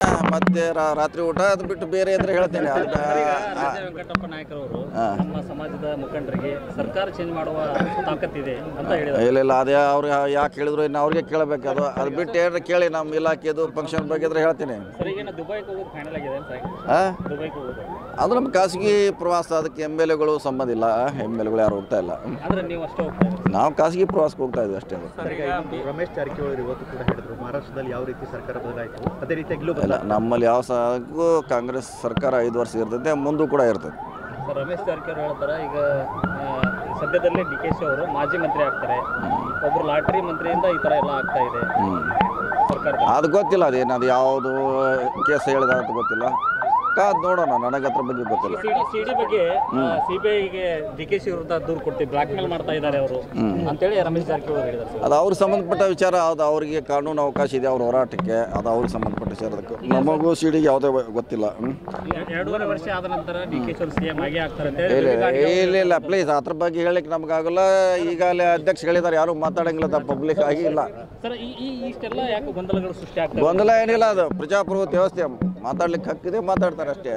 ಮತ್ತೆ ರಾ- ರಾತ್ರಿ ಊಟ ಅದು ಬಿಟ್ಟು ಬೇರೆ ಇದ್ರೆ ಹೇಳ್ತೇನೆ ಅದು ಬ- ಆ, ವೆಂಕಟಪ್ಪ ನಾಯಕರವರು ಹಾ. ನಮ್ಮ ಸಮಾಜದ ಮುಖಂಡರಿಗೆ ಸರ್ಕಾರ ಚೇಂಜ್ ಮಾಡುವ ತಾಕತ್ತಿದೆ ಅಂತ ಹೇಳಿದ್ದಾರೆ ಇಲ್ಲ ಇಲ್ಲ ಅದೇ ಅವ್ರು ಯಾಕೆ ಹೇಳಿದ್ರು ಇನ್ನು ಅವ್ರಿಗೆ ಕೇಳಬೇಕು ಅದು ಅದು ಬಿಟ್ಟು ಏನಾರ ಕೇಳಿ ನಮ್ಮ ಇಲಾಖೆದು ಫಂಕ್ಷನ್ ಬಗ್ಗೆ ಇದ್ರೆ ಹೇಳ್ತೀನಿ ಸರ್ ಈಗ ದುಬೈಗೆ ಹೋಗೋದು ಫೈನಲ್ ಆಗಿದೆ ಅಂತ ಆಗಿದೆ. ಹಾಂ ದುಬೈಗೆ ಹೋಗೋದು ಅದು ನಮ್ಮ ಖಾಸಗಿ ಪ್ರವಾಸ ಅದಕ್ಕೆ ಎಮ್ ಎಲ್ ಎಗಳು ಸಂಬಂಧ ಇಲ್ಲ ಎಮ್ ಎಲ್ ಎಗಳು ಯಾರು ಹೋಗ್ತಾ ಇಲ್ಲ ಆದ್ರೆ ನೀವು ಅಷ್ಟೇ ಹೋಗ್ತಾ ಇದ್ದೀರಿ. ನಾವು ಖಾಸಗಿ ಪ್ರವಾಸಕ್ಕೆ ಹೋಗ್ತಾ ಇದ್ವಿ ಅಷ್ಟೇ ಅದು ಸರ್ ಈಗ ಈ- ರಮೇಶ್ ಜಾರಕಿಹೊಳಿ ಇವತ್ತು ಕೂಡ ಹೇಳಿದ್ರು ಮಹಾರಾಷ್ಟ್ರದಲ್ಲಿ ಯಾವ ರೀತಿ ಸರ್ಕಾರ ಬದಲಾಯಿತು ಅದೇ ರೀತಿಯಾಗಿ ಇಲ್ಲೂ ಇಲ್ಲ ನಮ್ಮಲ್ಲಿ ಯಾವ ಸಾಗೂ ಕಾಂಗ್ರೆಸ್ ಸರ್ಕಾರ ಐದು ವರ್ಷ ಇರ್ತೈತೆ ಮುಂದೂ ಕೂಡ ಇರ್ತೈತೆ ಸರ್ ರಮೇಶ್ ಜಾರಕಿಹೊಳಿ ಹೇಳ್ತಾರೆ ಈಗ ಆ, ಸದ್ಯದಲ್ಲೇ ಡಿ ಕೆ ಶಿ ಅವರು ಮಾಜಿ ಮಂತ್ರಿ ಆಗ್ತಾರೆ ಒಬ್ರು ಲಾಟ್ರಿ ಮಂತ್ರಿಯಿಂದ ಈ ತರ ಎಲ್ಲ ಆಗ್ತಾ ಇದೆ ಹ್ಞೂ ಸರ್ಕಾರ ಅದು ಗೊತ್ತಿಲ್ಲ ಅದೇನು ಅದು ಯಾವುದು ಕೇಸ್ ಹೇಳಿದ ಅಂತ ಗೊತ್ತಿಲ್ಲ ಕಾದ್ ನೋಡೋಣ ನನಗೆ ಅದ್ರ ಬಗ್ಗೆ ಗೊತ್ತಿಲ್ಲ ಸಿಡಿ ಸಿಡಿ ಬಗ್ಗೆ ಸಿಬಿಐಗೆ ಡಿ ಕೆ ಶಿ ವಿರುದ್ಧ ದೂರು ಕೊಡ್ತೀವಿ ಬ್ಲಾಕ್ ಮೇಲ್ ಮಾಡ್ತಾ ಇದ್ದಾರೆ ಅವರು ಅಂತೇಳಿ ರಮೇಶ್ ಜಾರಕಿಹೊಳಿ ಹೇಳಿದ್ದಾರೆ ಸರ್ ಅದು ಅವ್ರಿಗೆ ಸಂಬಂಧಪಟ್ಟ ವಿಚಾರ ಅದು ಅವರಿಗೆ ಕಾನೂನು ಅವಕಾಶ ಇದೆ ಅವ್ರ ಹೋರಾಟಕ್ಕೆ ಅದು ಅವ್ರಿಗೆ ಸಂಬಂಧಪಟ್ಟ ವಿಚಾರ ಅದಕ್ಕೆ ನಮಗೂ ಸಿಡಿಗೆ ಯಾವುದೇ ಗೊತ್ತಿಲ್ಲ ಹ್ಮ್? ಎರಡೂವರೆ ವರ್ಷ ಆದ ನಂತರ ಡಿ ಕೆ ಶಿ ಸಿ ಎಂ ಆಗೇ ಆಗ್ತಾರೆ ಅಂತ ಇಲ್ಲ ಹೇಳಿ ಇಲ್ಲ, ಇಲ್ಲ ಇಲ್ಲ ಪ್ಲೀಸ್ ಅದ್ರ ಬಗ್ಗೆ ಹೇಳಕ್ಕೆ ನಮಗಾಗಲ್ಲ ಈಗಾಗಲೇ ಅಧ್ಯಕ್ಷ ಹೇಳಿದಾರೆ ಯಾರು ಮಾತಾಡಂಗಿಲ್ಲ ಪಬ್ಲಿಕ್ ಆಗಿ ಇಲ್ಲ ಸರ್ ಈ ಈ ಇಷ್ಟೆಲ್ಲ ಯಾಕೆ ಗೊಂದಲಗಳು ಸೃಷ್ಟಿ ಆಗ್ತವೆ ಗೊಂದಲ ಏನಿಲ್ಲ ಅದು ಪ್ರಜಾಪ್ರಭುತ್ವ ವ್ಯವಸ್ಥೆ ಮಾತಾಡ್ಲಿಕ್ಕೆ ಹಕ್ಕಿದೆ ಮಾತಾಡ್ತಾರೆ ಅಷ್ಟೇ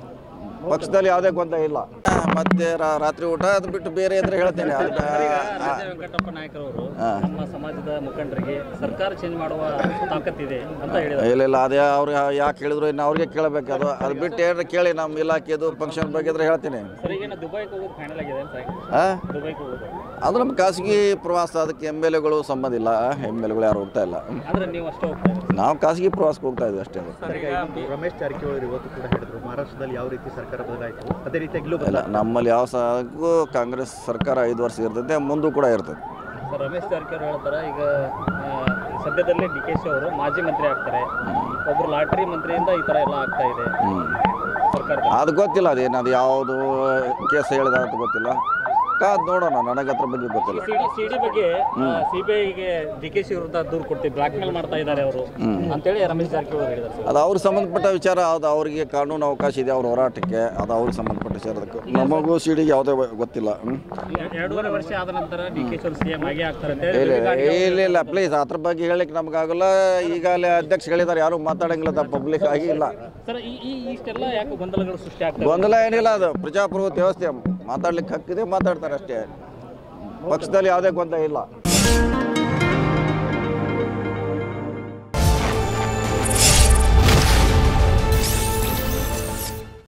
ಪಕ್ಷದಲ್ಲಿ ಯಾವುದೇ ಗೊಂದಲ ಇಲ್ಲ ಮತ್ತೆ ರಾ- ರಾತ್ರಿ ಊಟ ಅದು ಬಿಟ್ಟು ಬೇರೆ ಇದ್ರೆ ಹೇಳ್ತೇನೆ ಅದು ಬ- ಆ, ವೆಂಕಟಪ್ಪ ನಾಯಕರವರು ಹಾ. ನಮ್ಮ ಸಮಾಜದ ಮುಖಂಡರಿಗೆ ಸರ್ಕಾರ ಚೇಂಜ್ ಮಾಡುವ ತಾಕತ್ತಿದೆ ಅಂತ ಹೇಳಿದ್ದಾರೆ ಇಲ್ಲ ಇಲ್ಲ ಅದೇ ಅವ್ರು ಯಾಕೆ ಹೇಳಿದ್ರು ಇನ್ನು ಅವ್ರಿಗೆ ಕೇಳಬೇಕು ಅದು ಅದು ಬಿಟ್ಟು ಏನಾರ ಕೇಳಿ ನಮ್ಮ ಇಲಾಖೆದು ಫಂಕ್ಷನ್ ಬಗ್ಗೆ ಇದ್ರೆ ಹೇಳ್ತೀನಿ ಸರ್ ಈಗ ದುಬೈಗೆ ಹೋಗೋದು ಫೈನಲ್ ಆಗಿದೆ ಅಂತ ಆಗಿದೆ. ಹಾಂ ದುಬೈಗೆ ಹೋಗೋದು ಅದು ನಮ್ಮ ಖಾಸಗಿ ಪ್ರವಾಸ ಅದಕ್ಕೆ ಎಮ್ ಎಲ್ ಎಗಳು ಸಂಬಂಧ ಇಲ್ಲ ಎಮ್ ಎಲ್ ಎಗಳು ಯಾರು ಹೋಗ್ತಾ ಇಲ್ಲ ಆದ್ರೆ ನೀವು ಅಷ್ಟೇ ಹೋಗ್ತಾ ಇದ್ದೀರಿ. ನಾವು ಖಾಸಗಿ ಪ್ರವಾಸಕ್ಕೆ ಹೋಗ್ತಾ ಇದ್ವಿ ಅಷ್ಟೇ ಅದು ಸರ್ ಈಗ ರಮೇಶ್ ಜಾರಕಿಹೊಳಿ ಇವತ್ತು ಕೂಡ ಹೇಳಿದ್ರು ಮಹಾರಾಷ್ಟ್ರದಲ್ಲಿ ಯಾವ ರೀತಿ ಸರ್ಕಾರ ಬದಲಾಯಿತು ಅದೇ ರೀತಿಯಾಗಿ ಇಲ್ಲೂ ಇಲ್ಲ ನಮ್ಮಲ್ಲಿ ಯಾವ ಸಾಗೂ ಕಾಂಗ್ರೆಸ್ ಸರ್ಕಾರ ಐದು ವರ್ಷ ಇರ್ತೈತೆ ಮುಂದೂ ಕೂಡ ಇರ್ತೈತೆ ಸರ್ ರಮೇಶ್ ಜಾರಕಿಹೊಳಿ ಹೇಳ್ತಾರೆ ಈಗ ಆ, ಸದ್ಯದಲ್ಲೇ ಡಿ ಕೆ ಶಿ ಅವರು ಮಾಜಿ ಮಂತ್ರಿ ಆಗ್ತಾರೆ ಒಬ್ರು ಲಾಟ್ರಿ ಮಂತ್ರಿಯಿಂದ ಈ ತರ ಎಲ್ಲ ಆಗ್ತಾ ಇದೆ ಹ್ಞೂ ಸರ್ಕಾರ ಅದು ಗೊತ್ತಿಲ್ಲ ಅದೇನು ಅದು ಯಾವುದು ಕೇಸ್ ಹೇಳಿದ ಅಂತ ಗೊತ್ತಿಲ್ಲ ಕಾದ್ ನೋಡೋಣ ನನಗೆ ಅದ್ರ ಬಗ್ಗೆ ಗೊತ್ತಿಲ್ಲ ಸಿಡಿ ಸಿಡಿ ಬಗ್ಗೆ ಸಿಬಿಐಗೆ ಡಿ ಕೆ ಶಿ ವಿರುದ್ಧ ದೂರು ಕೊಡ್ತೀವಿ ಬ್ಲಾಕ್ ಮೇಲ್ ಮಾಡ್ತಾ ಇದ್ದಾರೆ ಅವರು ಅಂತೇಳಿ ರಮೇಶ್ ಜಾರಕಿಹೊಳಿ ಹೇಳಿದ್ದಾರೆ ಸರ್ ಅದು ಅವ್ರಿಗೆ ಸಂಬಂಧಪಟ್ಟ ವಿಚಾರ ಅದು ಅವರಿಗೆ ಕಾನೂನು ಅವಕಾಶ ಇದೆ ಅವ್ರ ಹೋರಾಟಕ್ಕೆ ಅದು ಅವ್ರಿಗೆ ಸಂಬಂಧಪಟ್ಟ ವಿಚಾರ ಅದಕ್ಕೆ ನಮಗೂ ಸಿಡಿಗೆ ಯಾವುದೇ ಗೊತ್ತಿಲ್ಲ ಹ್ಮ್? ಎರಡೂವರೆ ವರ್ಷ ಆದ ನಂತರ ಡಿ ಕೆ ಶಿ ಸಿ ಎಂ ಆಗೇ ಆಗ್ತಾರೆ ಅಂತ ಇಲ್ಲ ಹೇಳಿ ಇಲ್ಲ, ಇಲ್ಲ ಇಲ್ಲ ಪ್ಲೀಸ್ ಅದ್ರ ಬಗ್ಗೆ ಹೇಳಕ್ಕೆ ನಮಗಾಗಲ್ಲ ಈಗಾಗಲೇ ಅಧ್ಯಕ್ಷ ಹೇಳಿದಾರೆ ಯಾರು ಮಾತಾಡಂಗಿಲ್ಲ ಪಬ್ಲಿಕ್ ಆಗಿ ಇಲ್ಲ ಸರ್ ಈ ಈ ಇಷ್ಟೆಲ್ಲ ಯಾಕೆ ಗೊಂದಲಗಳು ಸೃಷ್ಟಿ ಆಗ್ತವೆ ಗೊಂದಲ ಏನಿಲ್ಲ ಅದು ಪ್ರಜಾಪ್ರಭುತ್ವ ವ್ಯವಸ್ಥೆ ಮಾತಾಡ್ಲಿಕ್ಕೆ ಹಕ್ಕಿದೆ ಮಾತಾಡ್ತಾರೆ ಅಷ್ಟೇ ಪಕ್ಷದಲ್ಲಿ ಯಾವುದೇ ಗೊಂದಲ ಇಲ್ಲ